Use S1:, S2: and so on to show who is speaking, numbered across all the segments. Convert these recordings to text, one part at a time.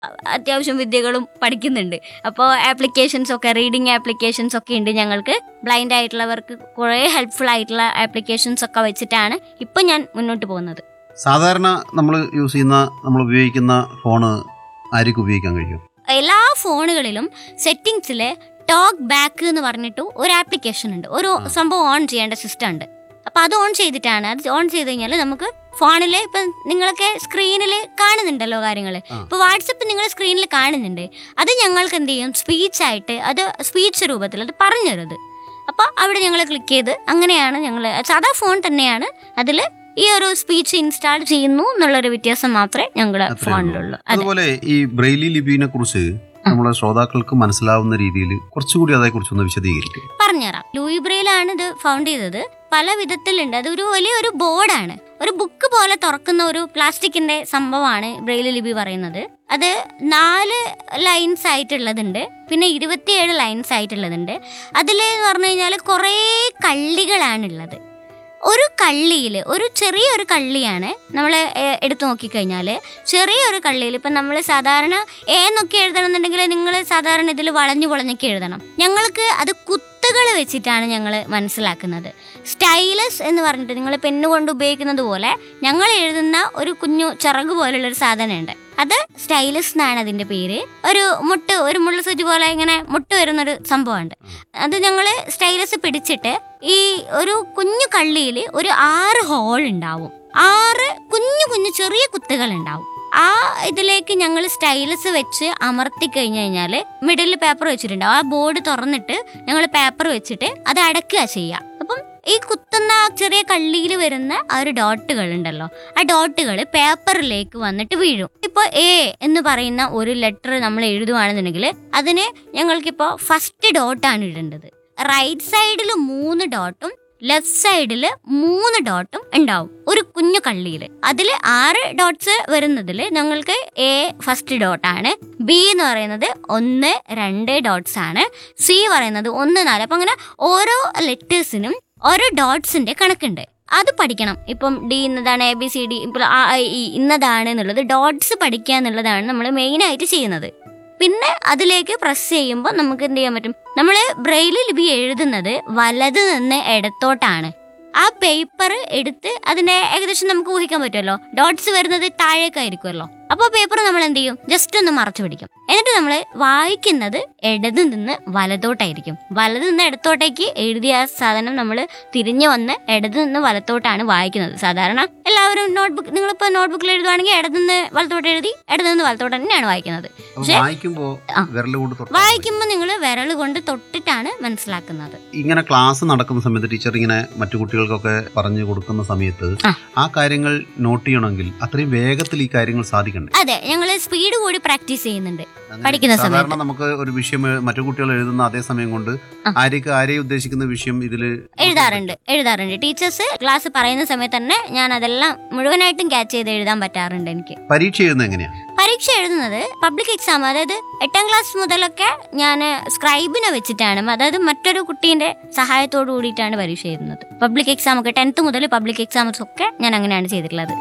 S1: അത്യാവശ്യം വിദ്യകളും പഠിക്കുന്നുണ്ട് അപ്പോൾ ആപ്ലിക്കേഷൻസ് ഒക്കെ റീഡിങ് ആപ്ലിക്കേഷൻസ് ഒക്കെ ഉണ്ട് ഞങ്ങൾക്ക് ബ്ലൈൻഡ് ആയിട്ടുള്ളവർക്ക് കുറേ ഹെൽപ്ഫുൾ ആയിട്ടുള്ള ആപ്ലിക്കേഷൻസ് ഒക്കെ വെച്ചിട്ടാണ് ഇപ്പം ഞാൻ മുന്നോട്ട് പോകുന്നത്
S2: സാധാരണ നമ്മൾ യൂസ് ചെയ്യുന്ന നമ്മൾ ഉപയോഗിക്കുന്ന ഫോണ് ആർക്കും ഉപയോഗിക്കാൻ കഴിയും
S1: എല്ലാ ഫോണുകളിലും സെറ്റിങ്സിൽ ടോക്ക് ബാക്ക് എന്ന് പറഞ്ഞിട്ട് ഒരു ആപ്ലിക്കേഷൻ ഉണ്ട് ഒരു സംഭവം ഓൺ ചെയ്യേണ്ട സിസ്റ്റം ഉണ്ട് അപ്പൊ അത് ഓൺ ചെയ്തിട്ടാണ് അത് ഓൺ ചെയ്ത് കഴിഞ്ഞാൽ നമുക്ക് ഫോണിൽ ഇപ്പം നിങ്ങളൊക്കെ സ്ക്രീനിൽ കാണുന്നുണ്ടല്ലോ കാര്യങ്ങൾ
S2: ആ.
S1: ഇപ്പൊ വാട്സപ്പ് നിങ്ങൾ സ്ക്രീനിൽ കാണുന്നുണ്ട് അത് ഞങ്ങൾക്ക് എന്ത് ചെയ്യും സ്പീച്ച് ആയിട്ട് അത് സ്പീച്ച് രൂപത്തിൽ അത് പറഞ്ഞുതരുത് അപ്പോൾ അവിടെ ഞങ്ങൾ ക്ലിക്ക് ചെയ്ത് അങ്ങനെയാണ് ഞങ്ങൾ സാധാ ഫോൺ തന്നെയാണ് അതിൽ ഈ ഒരു സ്പീച്ച് ഇൻസ്റ്റാൾ ചെയ്യുന്നു എന്നുള്ളൊരു വ്യത്യാസം മാത്രമേ ഞങ്ങളുടെ
S2: അത്രേ ഉള്ളൂ.
S1: ഫോണിലുള്ളൂ അതെ
S2: അതുപോലെ ഈ ബ്രെയിലി ലിപിനെ കുറിച്ച് നമ്മളെ ശ്രോതാക്കൾക്ക് മനസ്സിലാവുന്ന രീതിയിൽ കുറച്ചുകൂടി അതേക്കുറിച്ചൊന്ന് വിശദീകരിക്കും
S1: പറഞ്ഞുതരാം ലൂയി ബ്രെയിലാണ് ഇത് ഫൗണ്ട് ചെയ്തത് പല വിധത്തിലുണ്ട് അത് ഒരു വലിയൊരു ബോർഡാണ് ഒരു ബുക്ക് പോലെ തുറക്കുന്ന ഒരു പ്ലാസ്റ്റിക്കിന്റെ സംഭവമാണ് ബ്രെയിൽ ലിപി പറയുന്നത് അത് നാല് ലൈൻസ് ആയിട്ടുള്ളതുണ്ട് പിന്നെ ഇരുപത്തിയേഴ് ലൈൻസ് ആയിട്ടുള്ളതുണ്ട് അതിൽ എന്ന് പറഞ്ഞു കഴിഞ്ഞാൽ കുറേ കള്ളികളാണുള്ളത് ഒരു കള്ളിയിൽ ഒരു ചെറിയൊരു കള്ളിയാണ് നമ്മൾ എടുത്തു നോക്കിക്കഴിഞ്ഞാൽ ചെറിയൊരു കള്ളിയിൽ ഇപ്പം നമ്മൾ സാധാരണ എ എന്നൊക്കെ എഴുതണം എന്നുണ്ടെങ്കിൽ നിങ്ങൾ സാധാരണ ഇതിൽ വളഞ്ഞു വളഞ്ഞൊക്കെ എഴുതണം ഞങ്ങൾക്ക് അത് കുത്തുകൾ വെച്ചിട്ടാണ് ഞങ്ങൾ മനസ്സിലാക്കുന്നത് സ്റ്റൈലസ് എന്ന് പറഞ്ഞിട്ട് നിങ്ങൾ പെണ്ണ് കൊണ്ട് ഉപയോഗിക്കുന്നത് പോലെ ഞങ്ങൾ എഴുതുന്ന ഒരു കുഞ്ഞു ചിറക് പോലുള്ള ഒരു സാധനമുണ്ട് അത് സ്റ്റൈലസ് എന്നാണ് അതിന്റെ പേര് ഒരു മുട്ട് ഒരു മുള്ള സൂചി പോലെ ഇങ്ങനെ മുട്ട് വരുന്നൊരു സംഭവമുണ്ട് അത് ഞങ്ങൾ സ്റ്റൈലസ് പിടിച്ചിട്ട് ഈ ഒരു കുഞ്ഞു കള്ളിയിൽ ഒരു ആറ് ഹോൾ ഉണ്ടാവും ആറ് കുഞ്ഞു കുഞ്ഞു ചെറിയ കുത്തുകൾ ഉണ്ടാവും ആ ഇതിലേക്ക് ഞങ്ങൾ സ്റ്റൈലസ് വെച്ച് അമർത്തി കഴിഞ്ഞു കഴിഞ്ഞാൽ മിഡിൽ പേപ്പർ വെച്ചിട്ടുണ്ട് ആ ബോർഡ് തുറന്നിട്ട് ഞങ്ങൾ പേപ്പർ വെച്ചിട്ട് അത് അടക്കുക ചെയ്യുക അപ്പം ഈ കുത്തുന്ന ആ ചെറിയ കള്ളിയിൽ വരുന്ന ആ ഒരു ഡോട്ടുകൾ ഉണ്ടല്ലോ ആ ഡോട്ടുകൾ പേപ്പറിലേക്ക് വന്നിട്ട് വീഴും ഇപ്പോൾ എ എന്ന് പറയുന്ന ഒരു ലെറ്റർ നമ്മൾ എഴുതുവാണെന്നുണ്ടെങ്കിൽ അതിന് ഞങ്ങൾക്കിപ്പോൾ ഫസ്റ്റ് ഡോട്ടാണ് ഇടേണ്ടത് റൈറ്റ് സൈഡിൽ മൂന്ന് ഡോട്ടും ലെഫ്റ്റ് സൈഡിൽ മൂന്ന് ഡോട്ടും ഉണ്ടാവും ഒരു കുഞ്ഞു കള്ളിയിൽ അതിൽ ആറ് ഡോട്ട്സ് വരുന്നതിൽ ഞങ്ങൾക്ക് എ ഫസ്റ്റ് ഡോട്ടാണ് ബി എന്ന് പറയുന്നത് ഒന്ന് രണ്ട് ഡോട്ട്സ് ആണ് സി പറയുന്നത് ഒന്ന് നാല് അപ്പം അങ്ങനെ ഓരോ ലെറ്റേഴ്സിനും ഓരോ ഡോട്ട്സിന്റെ കണക്കുണ്ട് അത് പഠിക്കണം ഇപ്പം ഡി ഇന്നതാണ് എ ബി സി ഡി ഇപ്പോൾ ആ ഐ, ഈ ഇന്നതാണ് എന്നുള്ളത് ഡോട്ട്സ് പഠിക്കുക എന്നുള്ളതാണ് നമ്മൾ മെയിൻ ആയിട്ട് ചെയ്യുന്നത് പിന്നെ അതിലേക്ക് പ്രസ് ചെയ്യുമ്പോൾ നമുക്ക് എന്ത് ചെയ്യാൻ പറ്റും നമ്മൾ ബ്രെയിൽ ലിപി എഴുതുന്നത് വലത് നിന്ന് ഇടത്തോട്ടാണ് ആ പേപ്പർ എടുത്ത് അതിന്റെ ഏകദേശം നമുക്ക് ഊഹിക്കാൻ പറ്റുമല്ലോ ഡോട്ട്സ് വരുന്നത് താഴേക്കായിരിക്കുമല്ലോ അപ്പോൾ പേപ്പർ നമ്മൾ എന്ത് ചെയ്യും ജസ്റ്റ് ഒന്ന് മറച്ചു പിടിക്കും എന്നിട്ട് നമ്മൾ വായിക്കുന്നത് ഇടത് നിന്ന് വലത്തോട്ടായിരിക്കും വലത് നിന്ന് ഇടത്തോട്ടേക്ക് എഴുതിയ ആ സാധനം നമ്മൾ തിരിഞ്ഞു വന്ന് ഇടത് നിന്ന് വലത്തോട്ടാണ് വായിക്കുന്നത് സാധാരണ എല്ലാവരും നോട്ട്ബുക്ക് നിങ്ങളിപ്പോൾ നോട്ട്ബുക്കിൽ എഴുതുവാണെങ്കിൽ ഇടത് നിന്ന് വലത്തോട്ട് എഴുതി ഇടത് നിന്ന് വലത്തോട്ട് തന്നെയാണ് വായിക്കുന്നത്
S2: അപ്പൊ
S1: പക്ഷേ-
S2: വായിക്കുമ്പോ
S1: ആ.
S2: വിരൽ കൊണ്ട് തൊട്ടാൽ മതി.
S1: വായിക്കുമ്പോൾ നിങ്ങൾ വിരൽ കൊണ്ട് തൊട്ടിട്ടാണ് മനസ്സിലാക്കുന്നത്
S2: ഇങ്ങനെ ക്ലാസ് നടക്കുന്ന സമയത്ത് ടീച്ചർ ഇങ്ങനെ മറ്റു കുട്ടികൾക്കൊക്കെ പറഞ്ഞു കൊടുക്കുന്ന സമയത്ത്
S1: ആ.
S2: ആ കാര്യങ്ങൾ നോട്ട് ചെയ്യണമെങ്കിൽ അത്രയും വേഗത്തിൽ ഈ കാര്യങ്ങൾ സാധിക്കണ്ടേ
S1: അതെ ഞങ്ങൾ സ്പീഡ് കൂടി പ്രാക്ടീസ് ചെയ്യുന്നുണ്ട്
S2: അങ്ങനെ
S1: പഠിക്കുന്ന
S2: സാധാരണ
S1: സമയത്ത്.
S2: നമുക്ക് ഒരു വിഷയം എ- മറ്റു കുട്ടികൾ എഴുതുന്ന അതേ സമയം കൊണ്ട്
S1: ആ.
S2: ആരെയൊക്കെ ആരെയും ഉദ്ദേശിക്കുന്ന വിഷയം ഇതിൽ
S1: എഴുതാറുണ്ട് എഴുതാറുണ്ട് ടീച്ചേഴ്സ് ക്ലാസ് പറയുന്ന സമയത്ത് തന്നെ ഞാൻ അതെല്ലാം മുഴുവനായിട്ടും ക്യാച്ച് ചെയ്ത് എഴുതാൻ പറ്റാറുണ്ട് എനിക്ക്
S2: പരീക്ഷ എഴുതുന്നത് എങ്ങനെയാ
S1: പരീക്ഷ എഴുതുന്നത് പബ്ലിക് എക്സാം അതായത് എട്ടാം ക്ലാസ് മുതലൊക്കെ ഞാൻ സ്ക്രൈബിനെ വെച്ചിട്ടാണ് അതായത് മറ്റൊരു കുട്ടീന്റെ സഹായത്തോടു കൂടിയിട്ടാണ് പരീക്ഷ എഴുതുന്നത് പബ്ലിക് എക്സാം ഒക്കെ ടെൻത്ത് മുതൽ പബ്ലിക് എക്സാംസ് ഒക്കെ ഞാൻ അങ്ങനെയാണ് ചെയ്തിട്ടുള്ളത്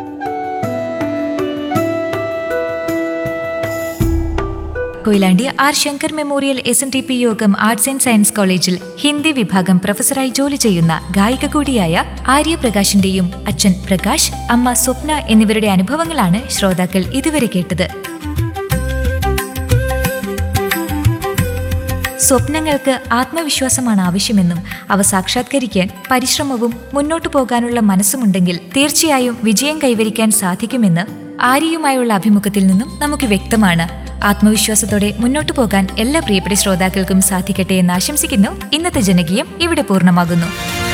S3: Koyilandy R Shankar memorial S N T P Yogam arts and science കോളേജിൽ ഹിന്ദി വിഭാഗം പ്രൊഫസറായി ജോലി ചെയ്യുന്ന ഗായിക കൂടിയായ ആര്യപ്രകാശിന്റെയും അച്ഛൻ പ്രകാശ് അമ്മ സ്വപ്ന എന്നിവരുടെ അനുഭവങ്ങളാണ് ശ്രോതാക്കൾ ഇതുവരെ കേട്ടത് സ്വപ്നങ്ങൾക്ക് ആത്മവിശ്വാസമാണ് ആവശ്യമെന്നും അവ സാക്ഷാത്കരിക്കാൻ പരിശ്രമവും മുന്നോട്ടു പോകാനുള്ള മനസ്സുമുണ്ടെങ്കിൽ തീർച്ചയായും വിജയം കൈവരിക്കാൻ സാധിക്കുമെന്ന് ആര്യയുമായുള്ള അഭിമുഖത്തിൽ നിന്നും നമുക്ക് വ്യക്തമാണ് ആത്മവിശ്വാസത്തോടെ മുന്നോട്ടു പോകാൻ എല്ലാ പ്രിയപ്പെട്ട ശ്രോതാക്കൾക്കും സാധിക്കട്ടെ എന്ന് ആശംസിക്കുന്നു ഇന്നത്തെ ജനകീയം ഇവിടെ പൂർണ്ണമാകുന്നു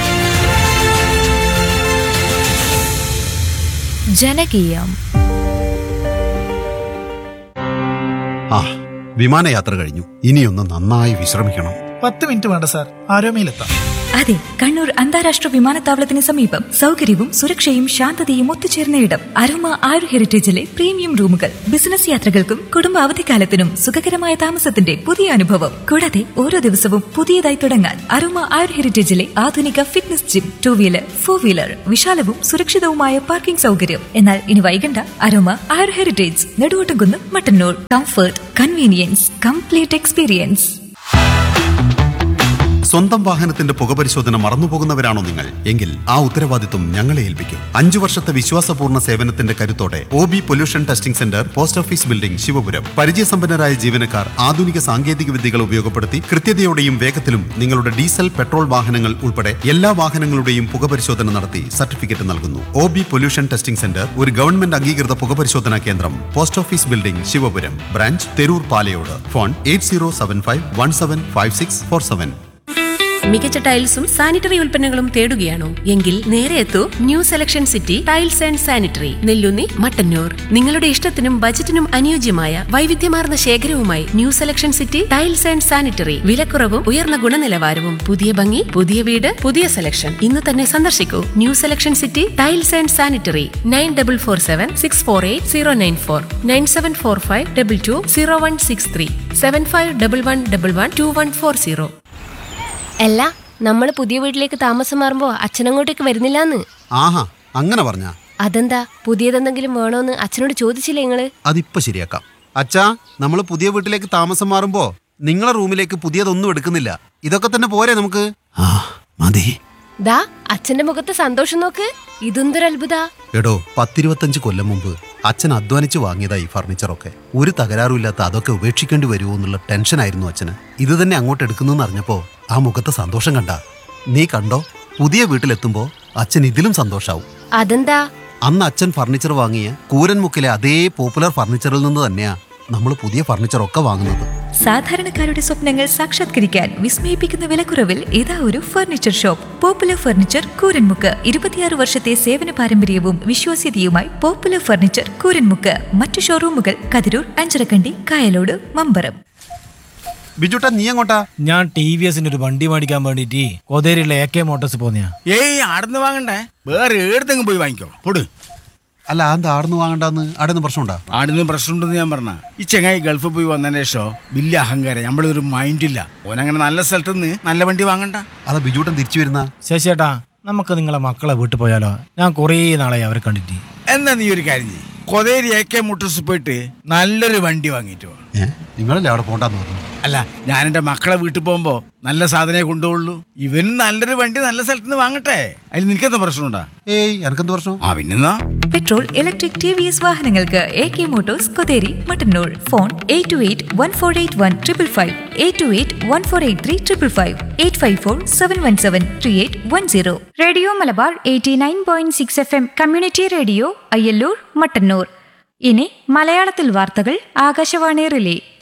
S3: ജനകീയം
S2: ആ വിമാനയാത്ര കഴിഞ്ഞു ഇനിയൊന്ന് നന്നായി വിശ്രമിക്കണം
S4: പത്ത് മിനിറ്റ് വേണ്ട സാർ ആരോമയിലെത്താം
S3: അതെ കണ്ണൂർ അന്താരാഷ്ട്ര വിമാനത്താവളത്തിന് സമീപം സൗകര്യവും സുരക്ഷയും ശാന്തതയും ഒത്തുചേർന്ന ഇടം അരോമ ആരു ഹെറിറ്റേജിലെ പ്രീമിയം റൂമുകൾ ബിസിനസ് യാത്രകൾക്കും കുടുംബ അവധിക്കാലത്തിനും സുഖകരമായ താമസത്തിന്റെ പുതിയ അനുഭവം കൂടാതെ ഓരോ ദിവസവും പുതിയതായി തുടങ്ങാൻ അരോമ ആരു ഹെറിറ്റേജിലെ ആധുനിക fitness gym two wheeler four wheeler വിശാലവും സുരക്ഷിതവുമായ പാർക്കിംഗ് സൗകര്യം എന്നാൽ ഇനി വൈകണ്ട അരോമ ആരു heritage Neduvottumkunnu Mattannur comfort convenience complete experience
S2: സ്വന്തം വാഹനത്തിന്റെ പുകപരിശോധന മറന്നുപോകുന്നവരാണോ നിങ്ങൾ എങ്കിൽ ആ ഉത്തരവാദിത്വം ഞങ്ങളെ ഏൽപ്പിക്കും അഞ്ചു വർഷത്തെ വിശ്വാസപൂർണ്ണ സേവനത്തിന്റെ കരുത്തോടെ O B pollution testing centre post office building Sivapuram പരിചയസമ്പന്നരായ ജീവനക്കാർ ആധുനിക സാങ്കേതിക വിദ്യകൾ ഉപയോഗപ്പെടുത്തി കൃത്യതയോടെയും വേഗത്തിലും നിങ്ങളുടെ ഡീസൽ പെട്രോൾ വാഹനങ്ങൾ ഉൾപ്പെടെ എല്ലാ വാഹനങ്ങളുടെയും പുകപരിശോധന നടത്തി സർട്ടിഫിക്കറ്റ് നൽകുന്നു O B pollution testing centre ഒരു ഗവൺമെന്റ് അംഗീകൃത പുകപരിശോധനാ കേന്ദ്രം post office building Sivapuram branch Theroor Palayode phone eight zero seven five one seven five six four seven
S4: മികച്ച ടൈൽസും സാനിറ്ററി ഉൽപ്പന്നങ്ങളും തേടുകയാണോ എങ്കിൽ നേരെ എത്തൂ new selection city tiles and sanitary Nellunni Mattannur നിങ്ങളുടെ ഇഷ്ടത്തിനും ബജറ്റിനും അനുയോജ്യമായ വൈവിധ്യമാർന്ന ശേഖരവുമായി new selection city tiles and sanitary വിലക്കുറവും ഉയർന്ന ഗുണനിലവാരവും പുതിയ ഭംഗി പുതിയ വീട് പുതിയ സെലക്ഷൻ ഇന്ന് തന്നെ സന്ദർശിക്കൂ new selection city tiles and sanitary nine double four seven six four eight zero nine four nine seven four five double two zero one six three seven five double one double one two one four zero
S5: അല്ല നമ്മൾ പുതിയ വീട്ടിലേക്ക് താമസം മാറുമ്പോ അച്ഛനങ്ങോട്ടേക്ക് വരുന്നില്ലാന്ന്
S2: ആഹാ അങ്ങനെ പറഞ്ഞ
S5: അതെന്താ പുതിയതെന്തെങ്കിലും വേണോന്ന് അച്ഛനോട് ചോദിച്ചില്ലേ നിങ്ങള്
S2: അതിപ്പോ ശരിയാക്കാം അച്ഛാ നമ്മൾ പുതിയ വീട്ടിലേക്ക് താമസം മാറുമ്പോ നിങ്ങളെ റൂമിലേക്ക് പുതിയതൊന്നും എടുക്കുന്നില്ല ഇതൊക്കെ തന്നെ പോരെ നമുക്ക് ആ മതി
S5: ദാ അച്ഛന്റെ മുഖത്ത് സന്തോഷം നോക്ക് ഇതെന്തൊരു അത്ഭുത
S2: എടോ പത്തിരുപത്തഞ്ച് കൊല്ലം മുമ്പ് അച്ഛൻ അധ്വാനിച്ച് വാങ്ങിയതാ ഈ ഫർണിച്ചറൊക്കെ ഒരു തകരാറുമില്ലാത്ത അതൊക്കെ ഉപേക്ഷിക്കേണ്ടി വരുമോ എന്നുള്ള ടെൻഷനായിരുന്നു അച്ഛന് ഇത് തന്നെ അങ്ങോട്ട് എടുക്കുന്നു അറിഞ്ഞപ്പോ ആ മുഖത്തെ സന്തോഷം കണ്ട നീ കണ്ടോ പുതിയ വീട്ടിലെത്തുമ്പോ അച്ഛൻ ഇതിലും സന്തോഷാവും
S5: അതെന്താ
S2: അന്ന് അച്ഛൻ ഫർണിച്ചർ വാങ്ങിയ കൂരൻമുക്കിലെ അതേ പോപ്പുലർ ഫർണിച്ചറിൽ നിന്ന് തന്നെയാ നമ്മൾ പുതിയ ഫർണിച്ചറൊക്കെ വാങ്ങുന്നത്
S3: സാധാരണക്കാരുടെ സ്വപ്നങ്ങൾ സാക്ഷാത്കരിക്കാൻ വിസ്മയിപ്പിക്കുന്ന വിലക്കുറവിൽ ഇതാ ഒരു furniture shop popular furniture Kooranmukku ഇരുപത്തിയാറ് വർഷത്തെ സേവന പാരമ്പര്യവും വിശ്വാസ്യതയുമായി പോപ്പുലർ ഫർണിച്ചർ കൂരൻമുക്ക് മറ്റു ഷോറൂമുകൾ കതിരൂർ അഞ്ചരക്കണ്ടി കായലോട് മമ്പറം
S2: ബിജുട്ടാ നീ എങ്ങോട്ടാ
S6: ഞാൻ ടി വി എസിന്റെ ഒരു വണ്ടി മേടിക്കാൻ വേണ്ടിട്ട് കൊതേരിയുള്ള എ കെ മോട്ടോഴ്സ് പോന്നെയാ
S7: ഏയ് ആടുന്ന് വാങ്ങണ്ടേ വേറെ ഏടത്തെങ്കിലും പോയി വാങ്ങിക്കോ പൊട്
S2: അല്ല എന്താ ആടുന്ന് വാങ്ങണ്ടെന്ന് ആടുന്ന് പ്രശ്നമുണ്ടാ
S7: ആടുന്ന് പ്രശ്നമുണ്ടെന്ന് ഞാൻ പറഞ്ഞ ഈ ചെങ്ങായി ഗൾഫിൽ പോയി വന്നതിന് ശേഷം വലിയ അഹങ്കാരം നമ്മളൊരു മൈൻഡില്ല ഓനങ്ങനെ നല്ല സ്ഥലത്ത് നിന്ന് നല്ല വണ്ടി വാങ്ങണ്ട
S2: അതാ ബിജുട്ടൻ തിരിച്ചു വരുന്ന
S6: ശശിയേട്ടാ നമുക്ക് നിങ്ങളെ മക്കളെ വീട്ടിൽ പോയാലോ ഞാൻ കുറേ നാളായി അവരെ കണ്ടിട്ട്
S7: എന്നാ നീ ഒരു കാര്യം ചെയ്യ് കൊതേരി എ കെ മോട്ടോഴ്സ് പോയിട്ട് നല്ലൊരു വണ്ടി വാങ്ങിയിട്ട് വാ
S2: ഏ നിങ്ങളല്ലേ അവിടെ പോണ്ടെന്ന് പറഞ്ഞു
S7: അല്ല ഞാൻ എൻ്റെ മക്കളെ വീട്ടിൽ പോകുമ്പോ നല്ല സാധനമേ കൊണ്ടുപോകുള്ളൂ ഇവനും നല്ലൊരു വണ്ടി നല്ല സ്ഥലത്ത് നിന്ന് വാങ്ങട്ടെ അതിൽ നിനക്കെന്താ പ്രശ്നമുണ്ടാ
S2: ഏയ് എനക്കെന്ത് പ്രശ്നം
S7: ആ പിന്നെന്നാ
S3: petrol electric T V S വാഹനങ്ങൾക്ക് A K motors Kotheri Mattannur phone eight two eight one four eight one triple five eight two eight one four eight three triple five eight five four seven one seven three eight one zero radio Malabar eighty nine point six F M community radio Ayyallur Mattannur ഇനി മലയാളത്തിൽ വാർത്തകൾ Akashvani relay